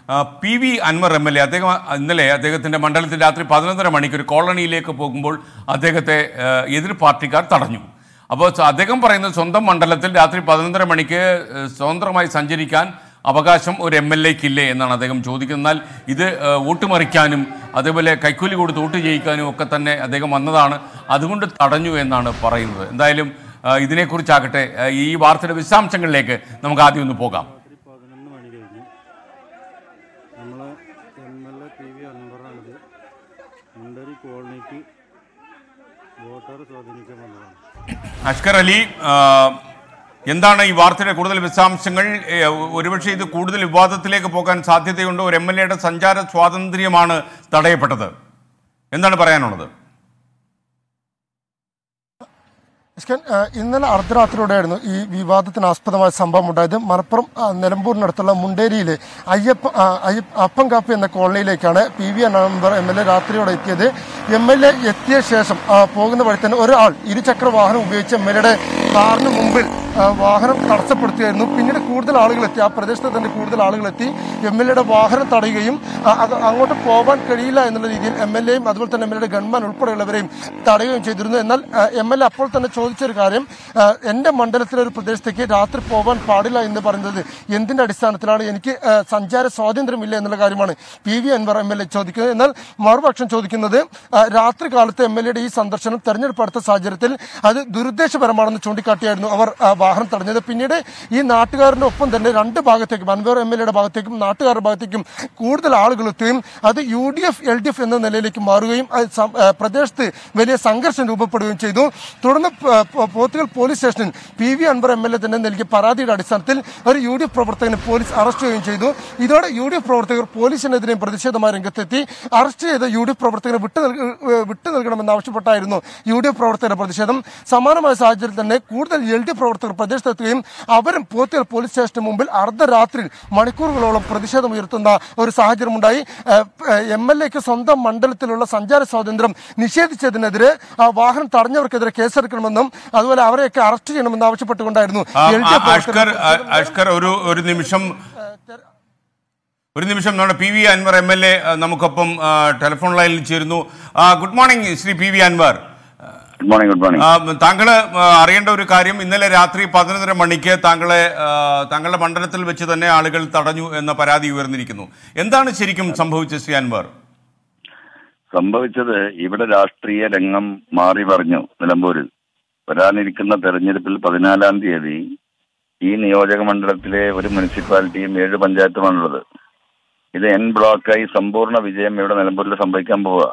ആ, P V Anvar M L A അദ്ദേഹം ഇന്നലെ അദ്ദേഹത്തിന്റെ മണ്ഡലത്തിൽ രാത്രി പതിനൊന്നര മണിക്ക് ഒരു കോളനിയിലേക്ക് പോകുമ്പോൾ അദ്ദേഹത്തെ ആ, എതിർ പാർട്ടിക്കാർ തടഞ്ഞു അപ്പോൾ സ- അദ്ദേഹം പറയുന്നത് സ്വന്തം മണ്ഡലത്തിൽ രാത്രി പതിനൊന്നര മണിക്ക് ആ, സ്വതന്ത്രമായി സഞ്ചരിക്കാൻ അവകാശം ഒരു എം എൽ എക്ക് ഇല്ലേ എന്നാണ് അദ്ദേഹം ചോദിക്കുന്നത് എന്നാൽ ഇത് ആ, വോട്ട് മറിക്കാനും അതേപോലെ കൈക്കൂലി കൊടുത്ത് വോട്ട് ചെയ്യിക്കാനും ഒക്കെ തന്നെ അദ്ദേഹം വന്നതാണ് അതുകൊണ്ട് തടഞ്ഞു എന്നാണ് പറയുന്നത് എന്തായാലും ആ, ഇതിനെക്കുറിച്ചാകട്ടെ ആ, ഈ വാർത്തയുടെ വിശദാംശങ്ങളിലേക്ക് നമുക്ക് ആദ്യം ഒന്ന് പോകാം രാത്രി പതിനൊന്ന് മണി കഴിഞ്ഞ് നമ്മൾ M L A P V അൻവറാണിത് മുണ്ടരി കോളനിക്ക് വോട്ടർ സ്വാധീനിക്കാൻ വന്നതാണ് അഷ്കർ അലി ആ, എന്താണ് ഈ വാർത്തയുടെ കൂടുതൽ വിശദാംശങ്ങൾ ഏ, ഒരുപക്ഷെ ഇത് കൂടുതൽ വിവാദത്തിലേക്ക് പോകാൻ സാധ്യതയുണ്ട് ഒരു എം എൽ എയുടെ സഞ്ചാര സ്വാതന്ത്ര്യമാണ് തടയപ്പെട്ടത് എന്താണ് പറയാനുള്ളത് ഇസ്കൻ, ആ, ഇന്നലെ അർദ്ധരാത്രിയോടെയായിരുന്നു ഈ വിവാദത്തിന് ആസ്പദമായ സംഭവം ഉണ്ടായത് മലപ്പുറം ആ, നിലമ്പൂരിനടുത്തുള്ള മുണ്ടേരിയിലെ അയ്യപ്പ ആ, അയ്യ- അപ്പൻകാപ്പ് എന്ന കോളനിയിലേക്കാണ് പി വി നവംബർ എം എൽ എ രാത്രിയോടെ എത്തിയത് എം എൽ എ എത്തിയ ശേഷം ആ, പോകുന്ന വഴി തന്നെ ഒരാൾ ഇരുചക്ര വാഹനം ഉപയോഗിച്ച് എം എൽ എയുടെ കാറിന് മുമ്പിൽ ആ, വാഹനം തടസ്സപ്പെടുത്തുകയായിരുന്നു പിന്നീട് കൂടുതൽ ആളുകൾ എത്തി ആ പ്രദേശത്ത് തന്നെ കൂടുതൽ ആളുകൾ എത്തി എം എൽ എയുടെ വാഹനം തടയുകയും ആ, അത് അങ്ങോട്ട് പോകാൻ കഴിയില്ല എന്നുള്ള രീതിയിൽ എം എൽ എയും അതുപോലെ തന്നെ എം എൽ എയുടെ ഗൺമാൻ ഉൾപ്പെടെയുള്ളവരെയും തടയുകയും ചെയ്തിരുന്നു എന്നാൽ എം എൽ എ അപ്പോൾ തന്നെ ചോദിച്ചൊരു കാര്യം ആ, എന്റെ മണ്ഡലത്തിലെ ഒരു പ്രദേശത്തേക്ക് രാത്രി പോകാൻ പാടില്ല എന്ന് പറയുന്നത് എന്തിന്റെ അടിസ്ഥാനത്തിലാണ് എനിക്ക് ആ, സഞ്ചാര സ്വാതന്ത്ര്യമില്ല എന്നുള്ള കാര്യമാണ് P V Anvar M L A ചോദിക്കുന്നത് എന്നാൽ മറുപക്ഷം ചോദിക്കുന്നത് ആ, രാത്രി കാലത്ത് എം എൽ എയുടെ ഈ സന്ദർശനം തെരഞ്ഞെടുപ്പ് അടുത്ത സാഹചര്യത്തിൽ അത് ദുരുദ്ദേശപരമാണെന്ന് ചൂണ്ടിക്കാട്ടിയായിരുന്നു അവർ ആ, വാഹനം തടഞ്ഞത് പിന്നീട് ഈ നാട്ടുകാരന്റെ ഒപ്പം തന്നെ രണ്ട് ഭാഗത്തേക്കും അൻവർ എം എൽ എയുടെ ഭാഗത്തേക്കും നാട്ടുകാരുടെ ഭാഗത്തേക്കും കൂടുതൽ ആളുകൾ എത്തുകയും അത് U D F L D F എന്ന നിലയിലേക്ക് മാറുകയും അത് സം- ആ, പ്രദേശത്ത് വലിയ സംഘർഷം രൂപപ്പെടുകയും ചെയ്തു തുടർന്ന് പ- പ- പോത്തുകൽ പോലീസ് സ്റ്റേഷനിൽ P V Anvar M L A തന്നെ നൽകിയ പരാതിയുടെ അടിസ്ഥാനത്തിൽ ഒരു യു ഡി എഫ് പ്രവർത്തകനെ പോലീസ് അറസ്റ്റ് ചെയ്യുകയും ചെയ്തു ഇതോടെ യു ഡി എഫ് പ്രവർത്തകർ പോലീസിനെതിരെ പ്രതിഷേധമായി രംഗത്തെത്തി അറസ്റ്റ് ചെയ്ത യു ഡി എഫ് പ്രവർത്തകരെ വിട്ടു നൽക- ഏഹ് വിട്ടു നൽകണമെന്ന് ആവശ്യപ്പെട്ടായിരുന്നു യു ഡി എഫ് പ്രവർത്തകരുടെ പ്രതിഷേധം സമാനമായ സാഹചര്യത്തിൽ തന്നെ കൂടുതൽ എൽ ഡി എഫ് പ്രവർത്തകർ പ്രദേശത്തെത്തുകയും അവരും പോത്തുകൽ പോലീസ് സ്റ്റേഷന് മുമ്പിൽ അർദ്ധരാത്രിയിൽ മണിക്കൂറുകളോളം പ്രതിഷേധം ഉയർത്തുന്ന ഒരു സാഹചര്യമുണ്ടായി എം എൽ എക്ക് സ്വന്തം മണ്ഡലത്തിലുള്ള സഞ്ചാര സ്വാതന്ത്ര്യം നിഷേധിച്ചതിനെതിരെ ആ വാഹനം തടഞ്ഞവർക്കെതിരെ കേസെടുക്കണമെന്നും അതുപോലെ അവരെയൊക്കെ അറസ്റ്റ് ചെയ്യണമെന്ന് ആവശ്യപ്പെട്ടുകൊണ്ടായിരുന്നു ആ, എൽ ഡി ആ, എഫ് അഷ്കർ ആ, അഷ്കർ ഒരു ഒരു നിമിഷം ഒരു നിമിഷം നമ്മുടെ P V Anvar M L A നമുക്കൊപ്പം ആ, ടെലിഫോൺ ലൈനിൽ ചേരുന്നു ആ, good morning Shri P V Anvar good morning good morning ആ, താങ്കള് ആ, അറിയേണ്ട ഒരു കാര്യം ഇന്നലെ രാത്രി പതിനൊന്നര മണിക്ക് താങ്കളെ ആ, താങ്കളുടെ മണ്ഡലത്തിൽ വെച്ച് തന്നെ ആളുകൾ തടഞ്ഞു എന്ന പരാതി ഉയർന്നിരിക്കുന്നു എന്താണ് ശരിക്കും സംഭവിച്ചത് ശ്രീ അൻവർ സംഭവിച്ചത് ഇവിടെ രാഷ്ട്രീയ രംഗം മാറി പറഞ്ഞു നിലമ്പൂരിൽ വരാനിരിക്കുന്ന തെരഞ്ഞെടുപ്പിൽ പതിനാലാം തീയതി ഈ നിയോജക മണ്ഡലത്തിലെ ഒരു മുനിസിപ്പാലിറ്റിയും ഏഴ് പഞ്ചായത്തുമാണുള്ളത് ഇത് എൻ ബ്ലോക്കായി സമ്പൂർണ്ണ വിജയം ഇവിടെ നിലമ്പൂരിൽ സംഭവിക്കാൻ പോവുക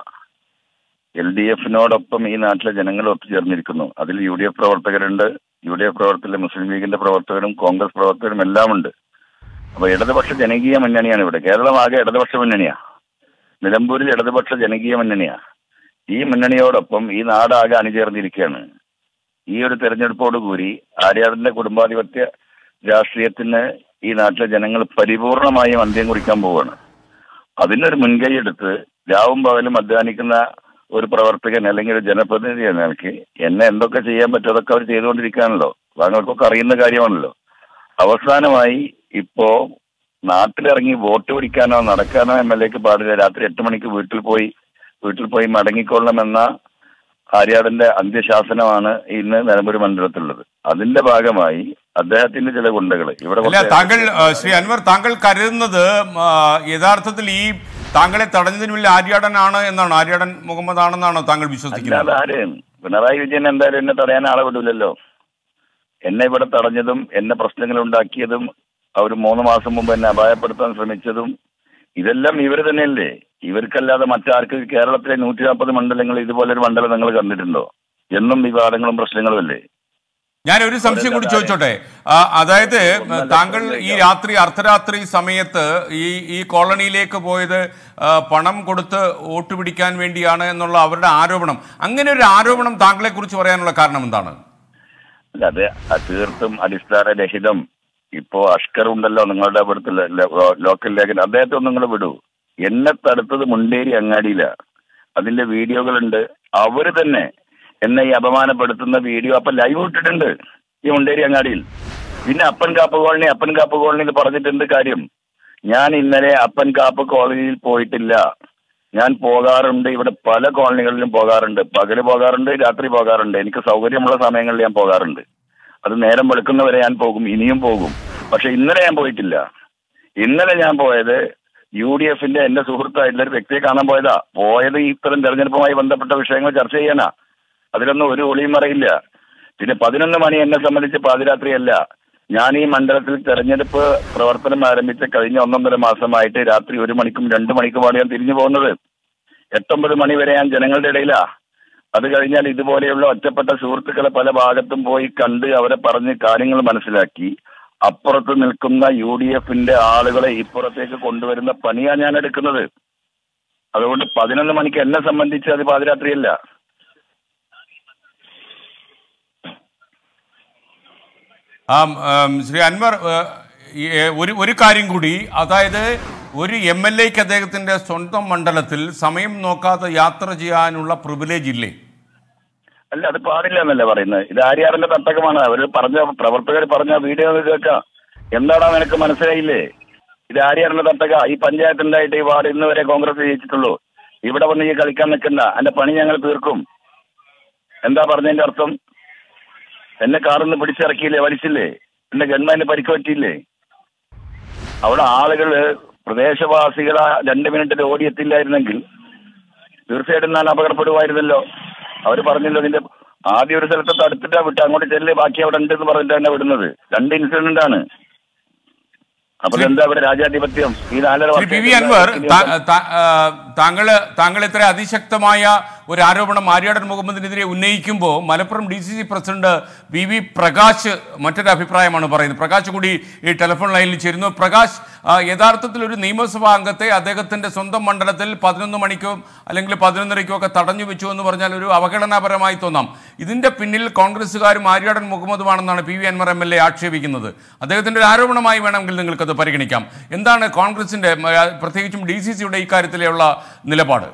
എൽ ഡി എഫിനോടൊപ്പം ഈ നാട്ടിലെ ജനങ്ങൾ ഒത്തുചേർന്നിരിക്കുന്നു അതിൽ യു ഡി എഫ് പ്രവർത്തകരുണ്ട് യു ഡി എഫ് പ്രവർത്തകരിലെ മുസ്ലിം ലീഗിന്റെ പ്രവർത്തകരും കോൺഗ്രസ് പ്രവർത്തകരും എല്ലാം ഉണ്ട് അപ്പൊ ഇടതുപക്ഷ ജനകീയ മുന്നണിയാണ് ഇവിടെ കേരളം ആകെ ഇടതുപക്ഷ മുന്നണിയാ നിലമ്പൂരിൽ ഇടതുപക്ഷ ജനകീയ മുന്നണിയാ ഈ മുന്നണിയോടൊപ്പം ഈ നാടാകെ അണിചേർന്നിരിക്കുകയാണ് ഈ ഒരു തെരഞ്ഞെടുപ്പോടുകൂടി ആര്യാടന്റെ കുടുംബാധിപത്യ രാഷ്ട്രീയത്തിന് ഈ നാട്ടിലെ ജനങ്ങൾ പരിപൂർണമായും അന്ത്യം കുറിക്കാൻ പോവുകയാണ് അതിനൊരു മുൻകൈ എടുത്ത് രാവും പകലും അധ്വാനിക്കുന്ന ഒരു പ്രവർത്തകൻ അല്ലെങ്കിൽ ഒരു ജനപ്രതിനിധി എന്ന നിലയ്ക്ക് എന്നെ എന്തൊക്കെ ചെയ്യാൻ പറ്റും അതൊക്കെ അവർ ചെയ്തുകൊണ്ടിരിക്കുകയാണല്ലോ താങ്കൾക്കൊക്കെ അറിയുന്ന കാര്യമാണല്ലോ അവസാനമായി ഇപ്പോ നാട്ടിലിറങ്ങി വോട്ട് പിടിക്കാനോ നടക്കാനോ എം എൽ എക്ക് പാടില്ല രാത്രി എട്ട് മണിക്ക് വീട്ടിൽ പോയി വീട്ടിൽ പോയി മടങ്ങിക്കൊള്ളണമെന്ന ആര്യാടന്റെ അന്ത്യശാസനമാണ് ഇന്ന് നിലമ്പൂർ മണ്ഡലത്തിലുള്ളത് അതിന്റെ ഭാഗമായി അദ്ദേഹത്തിന്റെ ചില ഗുണ്ടകൾ ഇവിടെ അല്ല കുറച്ച് താങ്കൾ ആ, ശ്രീ അൻവർ താങ്കൾ കരുതുന്നത് ആ, യഥാർത്ഥത്തിൽ ഈ താങ്കളെ തടഞ്ഞതിന് വലിയ ആര്യാടനാണ് എന്നാണ് ആര്യാടൻ മുഹമ്മദ് ആണെന്നാണോ താങ്കൾ വിശ്വസിക്കുന്നത് അല്ലാതെ ആര് പിണറായി വിജയൻ എന്തായാലും എന്നെ തടയാൻ ആളെ വിടില്ലല്ലോ എന്നെ ഇവിടെ തടഞ്ഞതും എന്നെ പ്രശ്നങ്ങൾ ഉണ്ടാക്കിയതും അവർ മൂന്ന് മാസം മുമ്പ് എന്നെ അപായപ്പെടുത്താൻ ശ്രമിച്ചതും ഇതെല്ലാം ഇവർ തന്നെയല്ലേ ഇവർക്കല്ലാതെ മറ്റാർക്ക് കേരളത്തിലെ നൂറ്റി നാൽപ്പത് മണ്ഡലങ്ങൾ ഇതുപോലൊരു മണ്ഡലം നിങ്ങൾ കണ്ടിട്ടുണ്ടോ എന്നും വിവാദങ്ങളും പ്രശ്നങ്ങളും അല്ലേ ഞാൻ ഒരു സംശയം കൂടി ചോദിച്ചോട്ടെ ആ, അതായത് താങ്കൾ ഈ രാത്രി അർദ്ധരാത്രി സമയത്ത് ഈ ഈ കോളനിയിലേക്ക് പോയത് ആ, പണം കൊടുത്ത് വോട്ട് പിടിക്കാൻ വേണ്ടിയാണ് എന്നുള്ള അവരുടെ ആരോപണം അങ്ങനെ ഒരു ആരോപണം താങ്കളെ കുറിച്ച് പറയാനുള്ള കാരണം എന്താണ് അല്ല അത് അത് തീർത്തും അടിസ്ഥാനരഹിതം ഇപ്പോ അഷ്കർ ഉണ്ടല്ലോ നിങ്ങളുടെ അവിടുത്തെ ലോ- ലോ- ലോക്കൽ ലേഖൻ അദ്ദേഹത്തെ ഒന്ന് നിങ്ങൾ വിടൂ എന്നെ തടുത്തത് മുണ്ടേരി അങ്ങാടിയില അതിന്റെ വീഡിയോകളുണ്ട് അവര് തന്നെ എന്നെ ഈ അപമാനപ്പെടുത്തുന്ന വീഡിയോ അപ്പൊ ലൈവ് ഇട്ടിട്ടുണ്ട് ഈ മുണ്ടേരി അങ്ങാടിയിൽ പിന്നെ അപ്പൻ കാപ്പ് കോളനി അപ്പൻ കാപ്പ് കോളനി എന്ന് പറഞ്ഞിട്ട് എന്ത് കാര്യം ഞാൻ ഇന്നലെ അപ്പൻ കാപ്പ് കോളനിയിൽ പോയിട്ടില്ല ഞാൻ പോകാറുണ്ട് ഇവിടെ പല കോളനികളിലും പോകാറുണ്ട് പകല് പോകാറുണ്ട് രാത്രി പോകാറുണ്ട് എനിക്ക് സൗകര്യമുള്ള സമയങ്ങളിൽ ഞാൻ പോകാറുണ്ട് അത് നേരം വെളുക്കുന്നവരെ ഞാൻ പോകും ഇനിയും പോകും പക്ഷെ ഇന്നലെ ഞാൻ പോയിട്ടില്ല ഇന്നലെ ഞാൻ പോയത് യു ഡി എഫിന്റെ എന്റെ സുഹൃത്തായിട്ടുള്ള ഒരു വ്യക്തിയെ കാണാൻ പോയതാ പോയത് ഇത്തരം തെരഞ്ഞെടുപ്പുമായി ബന്ധപ്പെട്ട വിഷയങ്ങൾ ചർച്ച ചെയ്യാനാ അതിലൊന്നും ഒരു ഒളിയും മറയില്ല പിന്നെ പതിനൊന്ന് മണി എന്നെ സംബന്ധിച്ച് പാതിരാത്രിയല്ല ഞാൻ ഈ മണ്ഡലത്തിൽ തെരഞ്ഞെടുപ്പ് പ്രവർത്തനം ആരംഭിച്ച കഴിഞ്ഞ ഒന്നൊന്നര മാസമായിട്ട് രാത്രി ഒരു മണിക്കും രണ്ടു മണിക്കുമാണ് ഞാൻ തിരിഞ്ഞു പോകുന്നത് എട്ടൊമ്പത് മണി വരെ ഞാൻ ജനങ്ങളുടെ ഇടയിലാ അത് കഴിഞ്ഞാൽ ഇതുപോലെയുള്ള ഒറ്റപ്പെട്ട സുഹൃത്തുക്കളെ പല ഭാഗത്തും പോയി കണ്ട് അവരെ പറഞ്ഞ് കാര്യങ്ങൾ മനസ്സിലാക്കി അപ്പുറത്ത് നിൽക്കുന്ന യു ഡി എഫിന്റെ ആളുകളെ ഇപ്പുറത്തേക്ക് കൊണ്ടുവരുന്ന പണിയാണ് ഞാൻ എടുക്കുന്നത് അതുകൊണ്ട് പതിനൊന്ന് മണിക്ക് എന്നെ സംബന്ധിച്ച് അത് പാതിരാത്രിയല്ല ആം, ആം, ശ്രീ അൻവർ ഏഹ്, ഈ, ഏഹ്, ഒരു ഒരു കാര്യം കൂടി അതായത് ഒരു എം എൽ എക്ക് അദ്ദേഹത്തിന്റെ സ്വന്തം മണ്ഡലത്തിൽ സമയം നോക്കാതെ യാത്ര ചെയ്യാനുള്ള പ്രിവിലേജ് ഇല്ലേ അല്ല അത് പാടില്ല എന്നല്ലേ പറയുന്നത് ഇത് ആര്യാറിന്റെ തട്ടകമാണ് അവര് പറഞ്ഞ പ്രവർത്തകർ പറഞ്ഞ വീഡിയോ ഒന്ന് കേൾക്കാം എന്താടാ നിനക്ക് മനസ്സിലായില്ലേ ഇത് ആര്യാറിന്റെ തട്ടക ഈ പഞ്ചായത്തിലായിട്ട് ഈ വാർഡ് ഇന്ന് വരെ കോൺഗ്രസ് ജയിച്ചിട്ടുള്ളൂ ഇവിടെ വന്ന് ഈ കളിക്കാൻ നിൽക്കണ്ട എന്റെ പണി ഞങ്ങൾ തീർക്കും എന്താ പറഞ്ഞതിന്റെ അർത്ഥം എന്നെ കാറിന്ന് പിടിച്ചിറക്കിയില്ലേ വലിച്ചില്ലേ എന്റെ ഗവൺമെന്റ് പരിക്ക് പറ്റിയില്ലേ അവിടെ ആളുകള് പ്രദേശവാസികളെ രണ്ട് മിനിറ്റിൽ ഓടിയെത്തില്ലായിരുന്നെങ്കിൽ തീർച്ചയായിട്ടും ഞാൻ അപകടപ്പെടുമായിരുന്നല്ലോ അവർ പറഞ്ഞല്ലോ നിന്റെ ആദ്യം ഒരു സ്ഥലത്ത് തടുത്തിട്ടാ വിട്ട് അങ്ങോട്ട് ചെല്ല് ബാക്കി അവിടെ ഉണ്ട് എന്ന് പറഞ്ഞിട്ട് തന്നെ വിടുന്നത് രണ്ട് ഇൻസിഡന്റ് ആണ് അപ്പൊ എന്താ ഇവിടെ രാജാധിപത്യം ഈ നാലര ശ്രീ പി വി അൻവർ താ- താ- ആ, താങ്കള് താങ്കൾ ഇത്ര അതിശക്തമായ ഒരു ആരോപണം ആര്യാടൻ മുഹമ്മദിനെതിരെ ഉന്നയിക്കുമ്പോൾ Malappuram D C C president V V Prakash മറ്റൊരു അഭിപ്രായമാണ് പറയുന്നത് പ്രകാശ് കൂടി ഈ ടെലിഫോൺ ലൈനിൽ ചേരുന്നു പ്രകാശ് ആ, യഥാർത്ഥത്തിൽ ഒരു നിയമസഭാ അംഗത്തെ അദ്ദേഹത്തിന്റെ സ്വന്തം മണ്ഡലത്തിൽ പതിനൊന്ന് മണിക്കോ അല്ലെങ്കിൽ പതിനൊന്നരയ്ക്കോ ഒക്കെ തടഞ്ഞു വെച്ചു എന്ന് പറഞ്ഞാൽ ഒരു അവഗണനാപരമായി തോന്നാം ഇതിന്റെ പിന്നിൽ കോൺഗ്രസ്സുകാരും ആര്യാടൻ മുഹമ്മദുമാണെന്നാണ് P V Anvar M L A ആക്ഷേപിക്കുന്നത് അദ്ദേഹത്തിന്റെ ഒരു ആരോപണമായി വേണമെങ്കിൽ നിങ്ങൾക്കത് പരിഗണിക്കാം എന്താണ് കോൺഗ്രസിന്റെ മ, പ്രത്യേകിച്ചും ഡി സി സിയുടെ ഇക്കാര്യത്തിലുള്ള നിലപാട്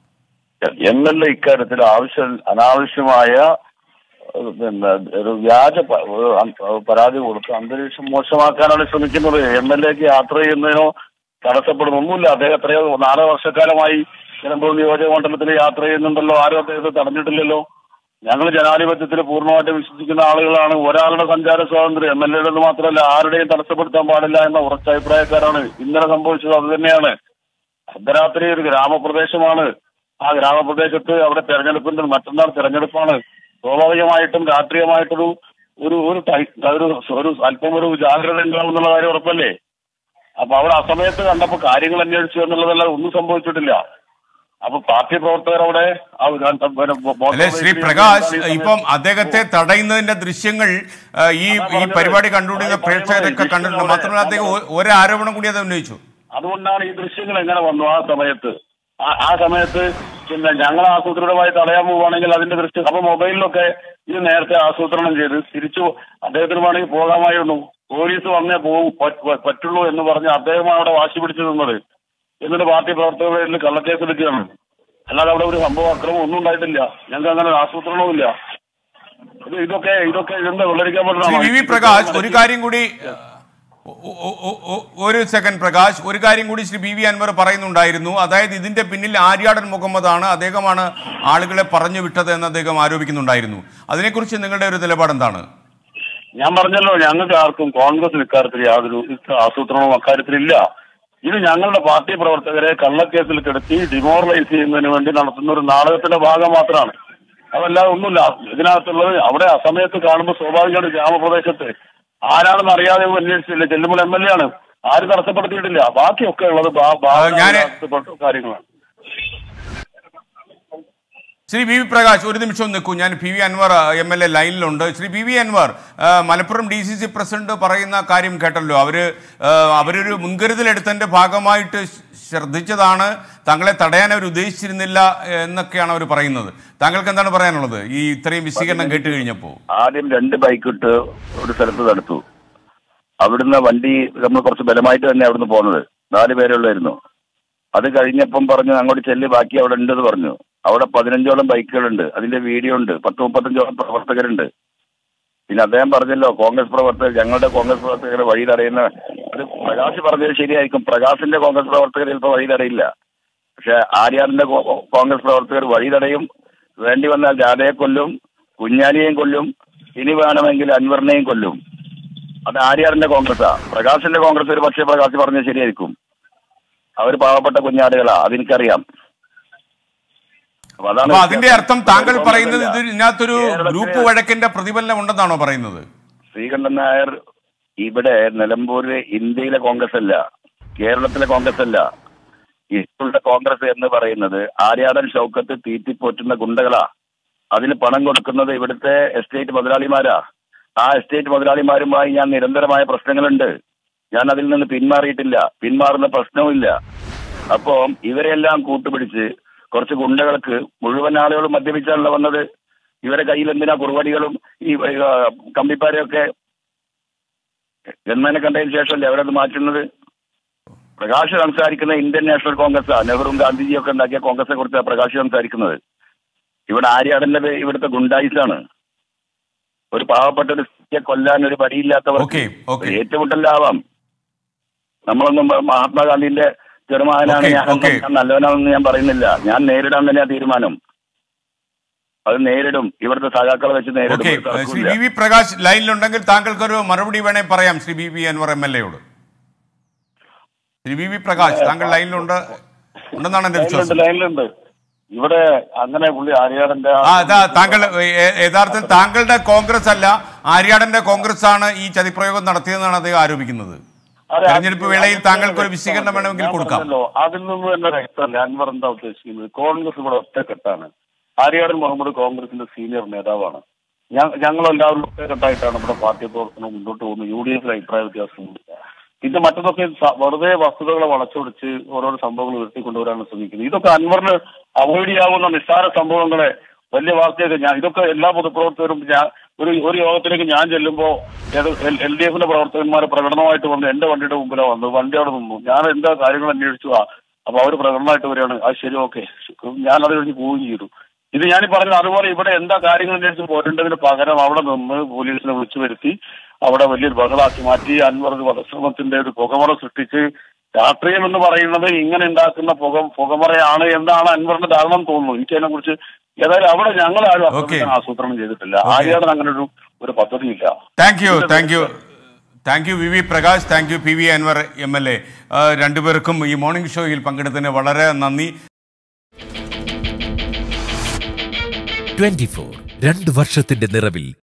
എം എൽ എ ഇക്കാര്യത്തിൽ ആവശ്യം അനാവശ്യമായ ഏഹ്, പിന്നെ ഒരു വ്യാജ പ- ഒരു അ- പരാതി കൊടുത്ത് അന്തരീക്ഷം മോശമാക്കാനാണ് ശ്രമിക്കുന്നത് എം എൽ എക്ക് യാത്ര ചെയ്യുന്നതിനോ തടസ്സപ്പെടുന്നൊന്നുമില്ല അദ്ദേഹം എത്രയോ നാല് വർഷക്കാലമായി നിലമ്പൂർ നിയോജക മണ്ഡലത്തിൽ യാത്ര ചെയ്യുന്നുണ്ടല്ലോ ആരും അദ്ദേഹത്തെ തടഞ്ഞിട്ടില്ലല്ലോ ഞങ്ങൾ ജനാധിപത്യത്തിൽ പൂർണ്ണമായിട്ട് വിശ്വസിക്കുന്ന ആളുകളാണ് ഒരാളുടെ സഞ്ചാര സ്വാതന്ത്ര്യം എം എൽ എയുടെ മാത്രമല്ല ആരുടെയും തടസ്സപ്പെടുത്താൻ പാടില്ല എന്ന ഉറച്ച അഭിപ്രായക്കാരാണ് ഇന്നലെ സംഭവിച്ചത് അത് തന്നെയാണ് അർദ്ധരാത്രി ഒരു ഗ്രാമപ്രദേശമാണ് ആ ഗ്രാമപ്രദേശത്ത് അവിടെ തെരഞ്ഞെടുപ്പിന്റെ മറ്റന്നാൾ തെരഞ്ഞെടുപ്പാണ് സ്വാഭാവികമായിട്ടും രാഷ്ട്രീയമായിട്ടൊരു ഒരു ഒരു ടൈ- ഒരു ഒരു അല്പം ഒരു ജാഗ്രത ഉണ്ടാവും എന്നുള്ള കാര്യം ഉറപ്പല്ലേ അപ്പൊ അവിടെ അസമയത്ത് കണ്ടപ്പോ കാര്യങ്ങൾ അന്വേഷിച്ചു എന്നുള്ളതല്ല ഒന്നും സംഭവിച്ചിട്ടില്ല അപ്പൊ പാർട്ടി പ്രവർത്തകർ അവിടെ ആ ഒരു- പിന്നെ മോട്ടോർ അല്ലെ ശ്രീ വെഹിക്കിൾ പ്രകാശ് ഈ സമയത്ത് ഇപ്പം അദ്ദേഹത്തെ തടയുന്നതിന്റെ ദൃശ്യങ്ങൾ ആ, ഈ ഈ പരിപാടി കണ്ടുകൊണ്ടിരുന്ന പ്രേക്ഷകരൊക്കെ കണ്ടിട്ടുണ്ട് മാത്രമല്ല അദ്ദേഹം ഒ- ഒരു ആരോപണം കൂടി അത് ഉന്നയിച്ചു അതുകൊണ്ടാണ് ഈ ദൃശ്യങ്ങൾ എങ്ങനെ വന്നു ആ സമയത്ത് ആ- ആ സമയത്ത് പിന്നെ ഞങ്ങൾ ആസൂത്രിതമായി തടയാൻ പോവുകയാണെങ്കിൽ അതിന്റെ ദൃശ്യം അപ്പൊ മൊബൈലിലൊക്കെ ഇത് നേരത്തെ ആസൂത്രണം ചെയ്ത് തിരിച്ചു അദ്ദേഹത്തിന് വേണമെങ്കിൽ പോകാമായിരുന്നു പോലീസ് വന്നേ പോകും പറ്റ്- പറ്റ്- പറ്റുള്ളൂ എന്ന് പറഞ്ഞ് അദ്ദേഹമാണ് അവിടെ വാശി പിടിച്ചു നിന്നത് എന്നിട്ട് പാർട്ടി പ്രവർത്തകരുടെ കള്ളക്കേസ് എടുക്കുകയാണ് അല്ലാതെ അവിടെ ഒരു സംഭവം അക്രമം ഒന്നും ഉണ്ടായിട്ടില്ല ഞങ്ങൾക്ക് അങ്ങനെ ഒരു ആസൂത്രണവും ഇല്ല ഇത് ഇതൊക്കെ ഇതൊക്കെ ഇതെന്താ വെള്ളരിക്കാൻ ശ്രീ വി വി പ്രകാശ് ഒരു കാര്യം കൂടി ഒ- ഒ- ഒ- ഒ- ഒരു സെക്കൻഡ് പ്രകാശ് ഒരു കാര്യം കൂടി ശ്രീ പി വി അൻവർ പറയുന്നുണ്ടായിരുന്നു അതായത് ഇതിന്റെ പിന്നിൽ ആര്യാടൻ മുഹമ്മദാണ് അദ്ദേഹമാണ് ആളുകളെ പറഞ്ഞു വിട്ടത് എന്ന് അദ്ദേഹം ആരോപിക്കുന്നുണ്ടായിരുന്നു അതിനെക്കുറിച്ച് നിങ്ങളുടെ ഒരു നിലപാട് എന്താണ് ഞാൻ പറഞ്ഞല്ലോ ഞങ്ങൾക്ക് ആർക്കും കോൺഗ്രസ് ഇക്കാര്യത്തിൽ യാതൊരു ആസൂത്രണവും അക്കാര്യത്തിലില്ല ഇത് ഞങ്ങളുടെ പാർട്ടി പ്രവർത്തകരെ കള്ളക്കേസിൽ കിടത്തി ഡിമോറലൈസ് ചെയ്യുന്നതിന് വേണ്ടി നടത്തുന്ന ഒരു നാടകത്തിന്റെ ഭാഗം മാത്രമാണ് അതല്ലാതെ ഒന്നുമില്ല ഇതിനകത്തുള്ളത് അവിടെ അസമയത്ത് കാണുമ്പോൾ സ്വാഭാവികമായിട്ട് ഗ്രാമപ്രദേശത്ത് ആരാണെന്ന് അറിയാതെ അന്വേഷിച്ചില്ല ചെല്ലുമ്പോൾ എം എൽ എ ആണ് ആരും തടസ്സപ്പെടുത്തിയിട്ടില്ല ബാക്കിയൊക്കെ ഉള്ളത് ബാ- ബാ- ഞാന് തടസ്സപ്പെട്ട കാര്യങ്ങളാണ് ശ്രീ പി വി പ്രകാശ് ഒരു നിമിഷം നിൽക്കൂ ഞാൻ P V Anvar M L A ലൈനിലുണ്ട് ശ്രീ പി വി അൻവർ ആ, Malappuram D C C president പറയുന്ന കാര്യം കേട്ടല്ലോ അവര് ആ, അവരൊരു മുൻകരുതലെടുത്തതിന്റെ ഭാഗമായിട്ട് ശ്- ശ്രദ്ധിച്ചതാണ് താങ്കളെ തടയാൻ അവർ ഉദ്ദേശിച്ചിരുന്നില്ല എന്നൊക്കെയാണ് അവർ പറയുന്നത് താങ്കൾക്ക് എന്താണ് പറയാനുള്ളത് ഈ ഇത്രയും വിശദീകരണം കേട്ട് കഴിഞ്ഞപ്പോൾ ആദ്യം രണ്ട് ബൈക്ക് ഇട്ട് ഒരു സ്ഥലത്ത് തടുത്തു അവിടുന്ന് വണ്ടി നമ്മൾ കുറച്ച് ബലമായിട്ട് തന്നെ അവിടുന്ന് പോകുന്നത് നാല് പേരുള്ളായിരുന്നു അത് കഴിഞ്ഞപ്പം പറഞ്ഞു അങ്ങോട്ട് ചെല്ല് ബാക്കി അവിടെ ഉണ്ടെന്ന് പറഞ്ഞു അവിടെ പതിനഞ്ചോളം ബൈക്കുകളുണ്ട് അതിന്റെ വീഡിയോ ഉണ്ട് പത്ത് മുപ്പത്തഞ്ചോളം പ്രവർത്തകരുണ്ട് പിന്നെ അദ്ദേഹം പറഞ്ഞല്ലോ കോൺഗ്രസ് പ്രവർത്തകർ ഞങ്ങളുടെ കോൺഗ്രസ് പ്രവർത്തകരെ വഴി തടയുന്ന അത് പ്രകാശ് പറഞ്ഞത് ശരിയായിരിക്കും പ്രകാശിന്റെ കോൺഗ്രസ് പ്രവർത്തകർ ചിലപ്പോൾ വഴി തടയില്ല പക്ഷെ ആര്യാറിന്റെ കോ- കോൺഗ്രസ് പ്രവർത്തകർ വഴി തടയും വേണ്ടി വന്നാൽ രാധയെ കൊല്ലും കുഞ്ഞാലിയെയും കൊല്ലും ഇനി വേണമെങ്കിൽ അൻവറിനെയും കൊല്ലും അത് ആര്യാറിന്റെ കോൺഗ്രസ്സാ പ്രകാശിന്റെ കോൺഗ്രസ് ഒരു പക്ഷേ പ്രകാശ് പറഞ്ഞത് ശരിയായിരിക്കും അവർ പാവപ്പെട്ട കുഞ്ഞാടുകളാ അതെനിക്കറിയാം അപ്പൊ അതാണ് അപ്പൊ അതിന്റെ അർത്ഥം താങ്കൾ ഒരു പറയുന്നത് കോൺഗ്രസ് ഇത് ഇതിനകത്തൊരു കേരളത്തിലെ- ഗ്രൂപ്പ് വഴക്കിന്റെ പ്രതിഫലനം ഉണ്ടെന്നാണോ പറയുന്നത് ശ്രീകണ്ഠൻ നായർ ഇവിടെ നിലമ്പൂര് ഇന്ത്യയിലെ കോൺഗ്രസ് അല്ല കേരളത്തിലെ കോൺഗ്രസ് അല്ല ഇപ്പോഴത്തെ കോൺഗ്രസ് എന്ന് പറയുന്നത് ആര്യാടൻ ഷൗക്കത്ത് തീറ്റിപ്പോറ്റുന്ന ഗുണ്ടകളാ അതിന് പണം കൊടുക്കുന്നത് ഇവിടുത്തെ എസ്റ്റേറ്റ് മുതലാളിമാരാ ആ എസ്റ്റേറ്റ് മുതലാളിമാരുമായി ഞാൻ നിരന്തരമായ പ്രശ്നങ്ങളുണ്ട് ഞാൻ അതിൽ നിന്ന് പിന്മാറിയിട്ടില്ല പിന്മാറുന്ന പ്രശ്നവുമില്ല അപ്പോ ഇവരെല്ലാം കൂട്ടുപിടിച്ച് കുറച്ച് ഗുണ്ടകൾക്ക് മുഴുവൻ ആളുകളും മദ്യപിച്ചാണല്ലോ വന്നത് ഇവരെ കയ്യിൽ എന്തിനാ കുറുവടികളും ഈ ആ, കമ്പിപ്പാരയൊക്കെ ഗവൺമെന്റ് കണ്ടതിന് ശേഷമല്ലേ അവരത് മാറ്റുന്നത് പ്രകാശ് സംസാരിക്കുന്ന ഇന്ത്യൻ നാഷണൽ കോൺഗ്രസ് നെഹ്റുവും ഗാന്ധിജിയും ഒക്കെ ഉണ്ടാക്കിയ കോൺഗ്രസിനെ കുറിച്ചാണ് പ്രകാശ് സംസാരിക്കുന്നത് ഇവിടെ ആര്യാടന്റെ ഇവിടുത്തെ ഗുണ്ടായിസാണ് ഒരു പാവപ്പെട്ട ഒരു സ്ത്രീയെ കൊല്ലാൻ ഒരു പടിയില്ലാത്തവർ ഓക്കെ ഓക്കെ ഏറ്റുമുട്ടലാവാം നമ്മളൊന്നും മഹാത്മാഗാന്ധിന്റെ ചെറുമകനാണ് ഓക്കേ, ഞാൻ ഓക്കേ. ഞാൻ നല്ലവനാണെന്ന് ഞാൻ പറയുന്നില്ല ഞാൻ നേരിടാൻ തന്നെയാ തീരുമാനം അത് നേരിടും ഇവിടുത്തെ സഖാക്കളെ വെച്ച് നേരിടും ഓക്കെ ഒരു ശ്രീ തർക്കവുമില്ല. വി വി പ്രകാശ് ലൈനിലുണ്ടെങ്കിൽ താങ്കൾക്കൊരു മറുപടി വേണേ പറയാം Shri V V Anvar M L എയോട് ശ്രീ വി വി പ്രകാശ് താങ്കൾ ലൈനിലുണ്ട് ഉണ്ടെന്നാണ് എന്റെ ലൈനിലുണ്ട് വിശ്വാസം ലൈനിലുണ്ട് ഇവിടെ അങ്ങനെ പുള്ളി ആര്യാടന്റെ ആ അതാ താങ്കൾ ഏ- യഥാർത്ഥത്തിൽ താങ്കളുടെ കോൺഗ്രസ് അല്ല ആര്യാടന്റെ കോൺഗ്രസ് ആണ് ഈ ചതിപ്രയോഗം നടത്തിയതെന്നാണ് അദ്ദേഹം ആരോപിക്കുന്നത് അതെ, തെരഞ്ഞെടുപ്പ് അത് വേളയിൽ അത് താങ്കൾക്ക് ഒരു വ്യക്തമാണ്. വിശദീകരണം വേണമെങ്കിൽ ഞാൻ കൊടുക്കാം പറഞ്ഞല്ലോ, അതിൽ നിന്ന് തന്നെ വ്യക്തമല്ല അൻവർ എന്താ ഉദ്ദേശിക്കുന്നത് കോൺഗ്രസ് ഇവിടെ ഒറ്റക്കെട്ടാണ് ആര്യാടൻ മുഹമ്മദ് കോൺഗ്രസിന്റെ സീനിയർ നേതാവാണ് ഞ- ഞങ്ങളെല്ലാവരും ഒറ്റക്കെട്ടായിട്ടാണ് നമ്മുടെ പാർട്ടി പ്രവർത്തനം മുന്നോട്ട് പോകുന്നത് യു ഡി എഫിൽ അഭിപ്രായ വ്യത്യാസമൊന്നുമില്ല ഇത് മറ്റതൊക്കെ സ- വെറുതെ വസ്തുതകളെ വളച്ചൊടിച്ച് ഓരോരോ സംഭവങ്ങൾ ഉയർത്തിക്കൊണ്ടുവരാനാണ് ശ്രമിക്കുന്നത് ഇതൊക്കെ അൻവറിന് അവോയ്ഡ് ചെയ്യാവുന്ന നിസ്സാര സംഭവങ്ങളെ വലിയ വാർത്തയൊക്കെ ഞാൻ ഇതൊക്കെ എല്ലാ പൊതുപ്രവർത്തകരും ഞാൻ ഒരു ഒരു യോഗത്തിലേക്ക് ഞാൻ ചെല്ലുമ്പോൾ എൽ ഡി എഫിന്റെ പ്രവർത്തകന്മാരെ പ്രകടനമായിട്ട് വന്ന് എന്റെ വണ്ടിയുടെ മുമ്പിലാണ് വന്നത് വണ്ടി അവിടെ നിന്നു ഞാൻ എന്താ കാര്യങ്ങൾ അന്വേഷിച്ചു ആ അപ്പൊ അവർ പ്രകടനമായിട്ട് വരികയാണ് ആ ശരി ഓക്കെ ഞാൻ അത് കഴിഞ്ഞ് പോവുകയും ചെയ്തു ഇത് ഞാൻ പറഞ്ഞത് അതുപോലെ ഇവിടെ എന്താ കാര്യങ്ങൾ അന്വേഷിച്ച് പോരേണ്ടതിന് പകരം അവിടെ നിന്ന് പോലീസിനെ വിളിച്ചു വരുത്തി അവിടെ വലിയൊരു ബഹളാക്കി മാറ്റി അൻവർ ഒരു വധശ്രമത്തിന്റെ ഒരു പുകമറ സൃഷ്ടിച്ച് രാഷ്ട്രീയം എന്ന് പറയുന്നത് ഇങ്ങനെ ഉണ്ടാക്കുന്ന പുക പുകമറയാണ് എന്നാണ് അൻവറിന്റെ ധാരണ എന്ന് തോന്നുന്നു എനിക്ക് അതിനെ കുറിച്ച് ഏതായാലും അവിടെ ഞങ്ങൾ ആരും Okay. ആക്രമിക്കാൻ ആസൂത്രണം ചെയ്തിട്ടില്ല ആര്യാടൻ അങ്ങനെ ഒരു ഒരു പദ്ധതിയില്ല thank you thank you thank you V V Prakash thank you P V Anvar M L A രണ്ടുപേർക്കും ഈ മോർണിംഗ് ഷോയിൽ പങ്കെടുത്തതിന് വളരെ നന്ദി ട്വന്റി ഫോർ രണ്ട് വർഷത്തിന്റെ നിറവിൽ